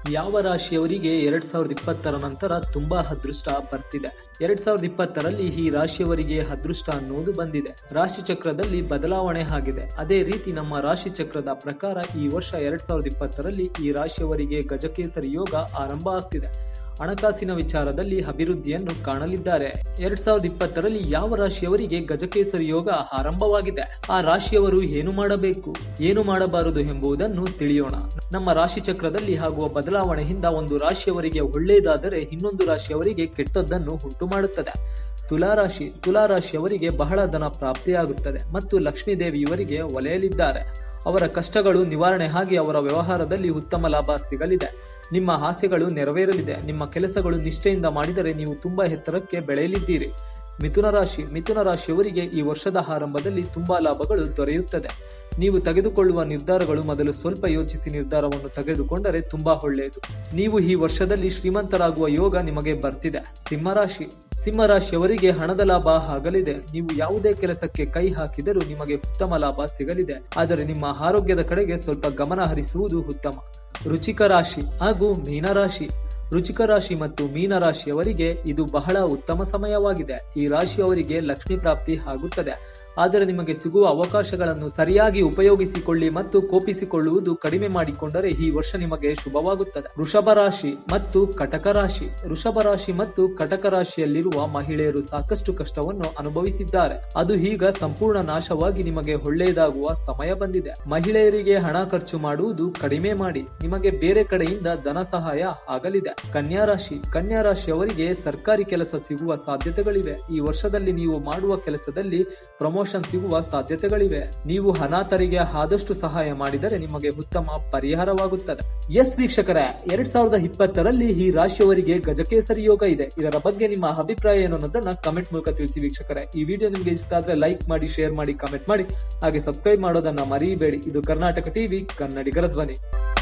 ಯಾವ ರಾಶಿಯವರಿಗೆ ಎರಡ್ ಸಾವಿರದ ಇಪ್ಪತ್ತರ ನಂತರ ತುಂಬಾ ಅದೃಷ್ಟ ಬರ್ತಿದೆ ಎರಡ್ ಸಾವಿರದ ಇಪ್ಪತ್ತರಲ್ಲಿ ಈ ರಾಶಿಯವರಿಗೆ ಅದೃಷ್ಟ ಅನ್ನುವುದು ಬಂದಿದೆ ರಾಶಿ ಚಕ್ರದಲ್ಲಿ ಬದಲಾವಣೆ ಆಗಿದೆ ಅದೇ ರೀತಿ ನಮ್ಮ ರಾಶಿ ಚಕ್ರದ ಪ್ರಕಾರ ಈ ವರ್ಷ ಎರಡ್ ಸಾವಿರದ ಇಪ್ಪತ್ತರಲ್ಲಿ ಈ ರಾಶಿಯವರಿಗೆ ಗಜಕೇಸರಿ ಯೋಗ ಆರಂಭ ಆಗ್ತಿದೆ ಹಣಕಾಸಿನ ವಿಚಾರದಲ್ಲಿ ಅಭಿವೃದ್ಧಿಯನ್ನು ಕಾಣಲಿದ್ದಾರೆ ಎರಡ್ ಸಾವಿರದ ಇಪ್ಪತ್ತರಲ್ಲಿ ಯಾವ ರಾಶಿಯವರಿಗೆ ಗಜಕೇಸರಿ ಯೋಗ ಆರಂಭವಾಗಿದೆ ಆ ರಾಶಿಯವರು ಏನು ಮಾಡಬೇಕು ಏನು ಮಾಡಬಾರದು ಎಂಬುದನ್ನು ತಿಳಿಯೋಣ ನಮ್ಮ ರಾಶಿ ಚಕ್ರದಲ್ಲಿ ಆಗುವ ಬದಲಾವಣೆಯಿಂದ ಒಂದು ರಾಶಿಯವರಿಗೆ ಒಳ್ಳೆಯದಾದರೆ ಇನ್ನೊಂದು ರಾಶಿಯವರಿಗೆ ಕೆಟ್ಟದ್ದನ್ನು ಉಂಟು ಮಾಡುತ್ತದೆ ತುಲಾರಾಶಿ ತುಲಾರಾಶಿಯವರಿಗೆ ಬಹಳ ಧನ ಪ್ರಾಪ್ತಿಯಾಗುತ್ತದೆ ಮತ್ತು ಲಕ್ಷ್ಮೀ ದೇವಿ ಇವರಿಗೆ ಒಲೆಯಲಿದ್ದಾರೆ ಅವರ ಕಷ್ಟಗಳು ನಿವಾರಣೆ ಆಗಿ ಅವರ ವ್ಯವಹಾರದಲ್ಲಿ ಉತ್ತಮ ಲಾಭ ಸಿಗಲಿದೆ ನಿಮ್ಮ ಆಸೆಗಳು ನೆರವೇರಲಿದೆ ನಿಮ್ಮ ಕೆಲಸಗಳು ನಿಷ್ಠೆಯಿಂದ ಮಾಡಿದರೆ ನೀವು ತುಂಬಾ ಎತ್ತರಕ್ಕೆ ಬೆಳೆಯಲಿದ್ದೀರಿ ಮಿಥುನ ರಾಶಿ ಮಿಥುನ ರಾಶಿಯವರಿಗೆ ಈ ವರ್ಷದ ಆರಂಭದಲ್ಲಿ ತುಂಬಾ ಲಾಭಗಳು ದೊರೆಯುತ್ತದೆ ನೀವು ತೆಗೆದುಕೊಳ್ಳುವ ನಿರ್ಧಾರಗಳು ಮೊದಲು ಸ್ವಲ್ಪ ಯೋಚಿಸಿ ನಿರ್ಧಾರವನ್ನು ತೆಗೆದುಕೊಂಡರೆ ತುಂಬಾ ಒಳ್ಳೆಯದು ನೀವು ಈ ವರ್ಷದಲ್ಲಿ ಶ್ರೀಮಂತರಾಗುವ ಯೋಗ ನಿಮಗೆ ಬರ್ತಿದೆ ಸಿಂಹರಾಶಿ ಸಿಂಹರಾಶಿಯವರಿಗೆ ಹಣದ ಲಾಭ ಆಗಲಿದೆ ನೀವು ಯಾವುದೇ ಕೆಲಸಕ್ಕೆ ಕೈ ಹಾಕಿದರೂ ನಿಮಗೆ ಉತ್ತಮ ಲಾಭ ಸಿಗಲಿದೆ ಆದರೆ ನಿಮ್ಮ ಆರೋಗ್ಯದ ಕಡೆಗೆ ಸ್ವಲ್ಪ ಗಮನ ಹರಿಸುವುದು ಉತ್ತಮ ರುಚಿಕ ರಾಶಿ ಹಾಗೂ ಮೀನರಾಶಿ ರುಚಿಕ ರಾಶಿ ಮತ್ತು ಮೀನರಾಶಿಯವರಿಗೆ ಇದು ಬಹಳ ಉತ್ತಮ ಸಮಯವಾಗಿದೆ ಈ ರಾಶಿಯವರಿಗೆ ಲಕ್ಷ್ಮಿ ಪ್ರಾಪ್ತಿ ಆಗುತ್ತದೆ ಆದರೆ ನಿಮಗೆ ಸಿಗುವ ಅವಕಾಶಗಳನ್ನು ಸರಿಯಾಗಿ ಉಪಯೋಗಿಸಿಕೊಳ್ಳಿ ಮತ್ತು ಕೋಪಿಸಿಕೊಳ್ಳುವುದು ಕಡಿಮೆ ಮಾಡಿಕೊಂಡರೆ ಈ ವರ್ಷ ನಿಮಗೆ ಶುಭವಾಗುತ್ತದೆ ವೃಷಭ ರಾಶಿ ಮತ್ತು ಕಟಕ ರಾಶಿ ವೃಷಭ ರಾಶಿ ಮತ್ತು ಕಟಕ ರಾಶಿಯಲ್ಲಿರುವ ಮಹಿಳೆಯರು ಸಾಕಷ್ಟು ಕಷ್ಟವನ್ನು ಅನುಭವಿಸಿದ್ದಾರೆ ಅದು ಈಗ ಸಂಪೂರ್ಣ ನಾಶವಾಗಿ ನಿಮಗೆ ಒಳ್ಳೆಯದಾಗುವ ಸಮಯ ಬಂದಿದೆ ಮಹಿಳೆಯರಿಗೆ ಹಣ ಖರ್ಚು ಮಾಡುವುದು ಕಡಿಮೆ ಮಾಡಿ ನಿಮಗೆ ಬೇರೆ ಕಡೆಯಿಂದ ಧನ ಸಹಾಯ ಆಗಲಿದೆ ಕನ್ಯಾ ರಾಶಿ ಕನ್ಯಾ ರಾಶಿಯವರಿಗೆ ಸರ್ಕಾರಿ ಕೆಲಸ ಸಿಗುವ ಸಾಧ್ಯತೆಗಳಿವೆ ಈ ವರ್ಷದಲ್ಲಿ ನೀವು ಮಾಡುವ ಕೆಲಸದಲ್ಲಿ ಪ್ರಮೋಷನ್ ಸಿಗುವ ಸಾಧ್ಯತೆಗಳಿವೆ ನೀವು ಅನಾಥರಿಗೆ ಆದಷ್ಟು ಸಹಾಯ ಮಾಡಿದರೆ ನಿಮಗೆ ಉತ್ತಮ ಪರಿಹಾರವಾಗುತ್ತದೆ ಎಸ್ ವೀಕ್ಷಕರೇ ಎರಡ್ ಸಾವಿರದ ಇಪ್ಪತ್ತರಲ್ಲಿ ಈ ರಾಶಿಯವರಿಗೆ ಗಜಕೇಸರಿ ಯೋಗ ಇದೆ ಇದರ ಬಗ್ಗೆ ನಿಮ್ಮ ಅಭಿಪ್ರಾಯ ಏನು ಅನ್ನೋದನ್ನ ಕಮೆಂಟ್ ಮೂಲಕ ತಿಳಿಸಿ ವೀಕ್ಷಕರೇ ಈ ವಿಡಿಯೋ ನಿಮಗೆ ಇಷ್ಟ ಆದ್ರೆ ಲೈಕ್ ಮಾಡಿ ಶೇರ್ ಮಾಡಿ ಕಮೆಂಟ್ ಮಾಡಿ ಹಾಗೆ ಸಬ್ಸ್ಕ್ರೈಬ್ ಮಾಡೋದನ್ನ ಮರಿಬೇಡಿ ಇದು ಕರ್ನಾಟಕ ಟಿವಿ ಕನ್ನಡಿಗರ ಧ್ವನಿ